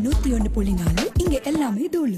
நூத்தி ஒன்னு புள்ளி நாலு இங்க எல்லாமே தூளு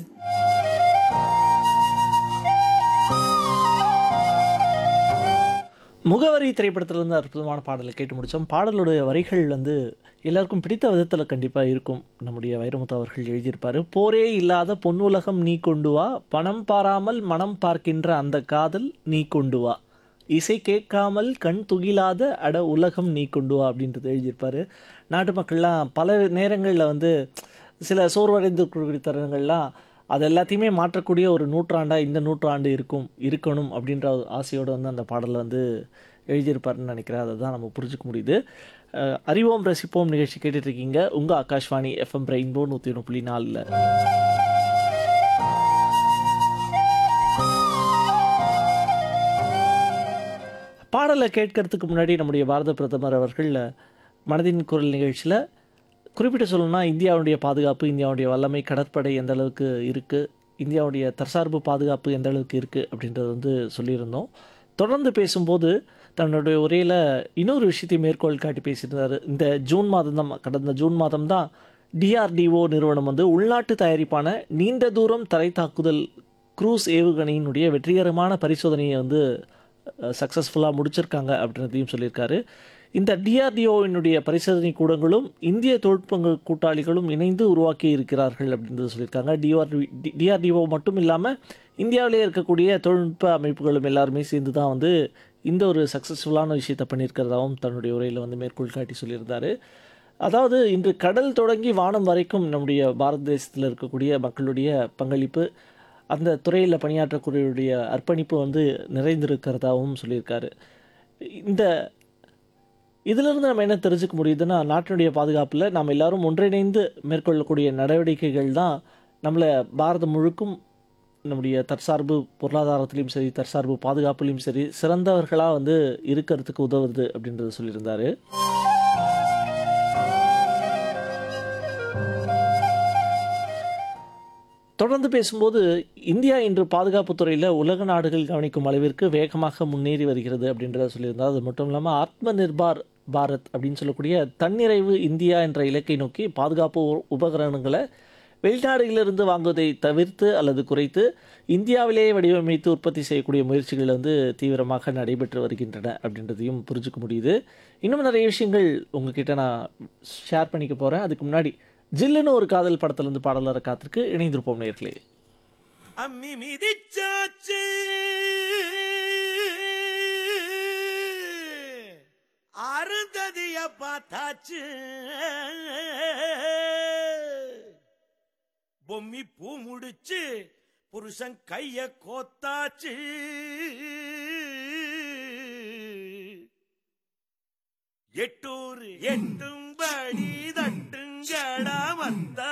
முகவரி திரைப்படத்திலிருந்து அற்புதமான பாடலை கேட்டு முடித்தோம் பாடலுடைய வரிகள் வந்து எல்லாருக்கும் பிடித்த விதத்தில் கண்டிப்பாக இருக்கும் நம்முடைய வைரமுத்து அவர்கள் எழுதியிருப்பார் போரே இல்லாத பொன்னுலகம் நீ கொண்டு வா பணம் பாராமல் மனம் பார்க்கின்ற அந்த காதல் நீ கொண்டு வா இசை கேட்காமல் கண் துகிலாத அட உலகம் நீ கொண்டு வா அப்படின்றது எழுதியிருப்பார் நாட்டு மக்கள்லாம் பல நேரங்களில் வந்து சில சோர்வடைந்திருக்கக்கூடிய தருணங்கள்லாம் அது எல்லாத்தையுமே மாற்றக்கூடிய ஒரு நூற்றாண்டாக இந்த நூற்றாண்டு இருக்கும் இருக்கணும் அப்படின்ற ஒரு ஆசையோடு வந்து அந்த பாடலை வந்து எழுதியிருப்பாருன்னு நினைக்கிறேன் அதை தான் நம்ம புரிஞ்சுக்க முடியுது அஹ் அறிவோம் ரசிப்போம் நிகழ்ச்சி கேட்டுட்டு இருக்கீங்க உங்கள் ஆகாஷ்வாணி எஃப்எம் ரெயின்போ நூற்றி ஒன்று புள்ளி நாலில் பாடலை கேட்கறதுக்கு முன்னாடி நம்முடைய பாரத பிரதமர் அவர்கள் மனதின் குரல் நிகழ்ச்சியில் குறிப்பிட்டு சொல்லணும்னா இந்தியாவுடைய பாதுகாப்பு இந்தியாவுடைய வல்லமை கடற்படை எந்த அளவுக்கு இருக்குது இந்தியாவுடைய தற்சார்பு பாதுகாப்பு எந்த அளவுக்கு இருக்குது அப்படின்றத வந்து சொல்லியிருந்தோம் தொடர்ந்து பேசும்போது தன்னுடைய உரையில் இன்னொரு விஷயத்தை மேற்கோள் காட்டி பேசியிருந்தார் இந்த ஜூன் மாதம் தான் கடந்த ஜூன் மாதம் தான் டிஆர்டிஓ நிறுவனம் வந்து உள்நாட்டு தயாரிப்பான நீண்ட தூரம் தரை தாக்குதல் க்ரூஸ் ஏவுகணையினுடைய வெற்றிகரமான பரிசோதனையை வந்து சக்ஸஸ்ஃபுல்லாக முடிச்சிருக்காங்க அப்படின்றதையும் சொல்லியிருக்காரு இந்த டிஆர்டிஓவினுடைய பரிசோதனை கூடங்களும் இந்திய தொழில்நுட்பங்கள் கூட்டாளிகளும் இணைந்து உருவாக்கி இருக்கிறார்கள் அப்படின்றது சொல்லியிருக்காங்க டிஆர்டி டிஆர்டிஓ மட்டும் இல்லாமல் இந்தியாவிலே இருக்கக்கூடிய தொழில்நுட்ப அமைப்புகளும் எல்லாருமே சேர்ந்து தான் வந்து இந்த ஒரு சக்ஸஸ்ஃபுல்லான விஷயத்தை பண்ணியிருக்கிறதாகவும் தன்னுடைய உரையில் வந்து மேற்கோள் காட்டி சொல்லியிருந்தாரு அதாவது இன்று கடல் தொடங்கி வானம் வரைக்கும் நம்முடைய பாரத தேசத்தில் இருக்கக்கூடிய மக்களுடைய பங்களிப்பு அந்த துறையில் பணியாற்றக்கூடியவருடைய அர்ப்பணிப்பு வந்து நிறைந்திருக்கிறதாகவும் சொல்லியிருக்காரு இந்த இதிலிருந்து நம்ம என்ன தெரிஞ்சுக்க முடியுதுன்னா நாட்டினுடைய பாதுகாப்பில் நாம் எல்லாரும் ஒன்றிணைந்து மேற்கொள்ளக்கூடிய நடவடிக்கைகள் தான் நம்மளை பாரதம் முழுக்கும் நம்முடைய தற்சார்பு பொருளாதாரத்திலையும் சரி தற்சார்பு பாதுகாப்புலையும் சரி சிறந்தவர்களாக வந்து இருக்கிறதுக்கு உதவுது அப்படின்றத சொல்லியிருந்தாரு தொடர்ந்து பேசும்போது இந்தியா இன்று பாதுகாப்புத் துறையில் உலக நாடுகள் கவனிக்கும் அளவிற்கு வேகமாக முன்னேறி வருகிறது அப்படின்றத சொல்லியிருந்தார் அது மட்டும் இல்லாமல் ஆத்ம நிர்பார் பாரத் அப்படின்னு சொல்லக்கூடிய தன்னிறைவு இந்தியா என்ற இலக்கை நோக்கி பாதுகாப்பு உ- உபகரணங்களை வெளிநாடுகளிலிருந்து வாங்குவதை தவிர்த்து அல்லது குறைத்து இந்தியாவிலேயே வடிவமைத்து உற்பத்தி செய்யக்கூடிய முயற்சிகள் வந்து தீவிரமாக நடைபெற்று வருகின்றன அப்படின்றதையும் புரிஞ்சுக்க முடியுது இன்னும் நிறைய விஷயங்கள் உங்ககிட்ட நான் ஷேர் பண்ணிக்க போகிறேன் அதுக்கு முன்னாடி ஜில்லுன்னு ஒரு காதல் படத்துலேருந்து பாடலரை காத்திருக்கு இணைந்திருப்போம் நேர்களே அம்மி மிதிச்சாச்சு அருந்ததிய பார்த்தாச்சு பொம்மி பூ முடிச்சு புருஷன் கைய கோத்தாச்சு எட்டூர் எட்டும்படி தட்டுங்கடா வந்தா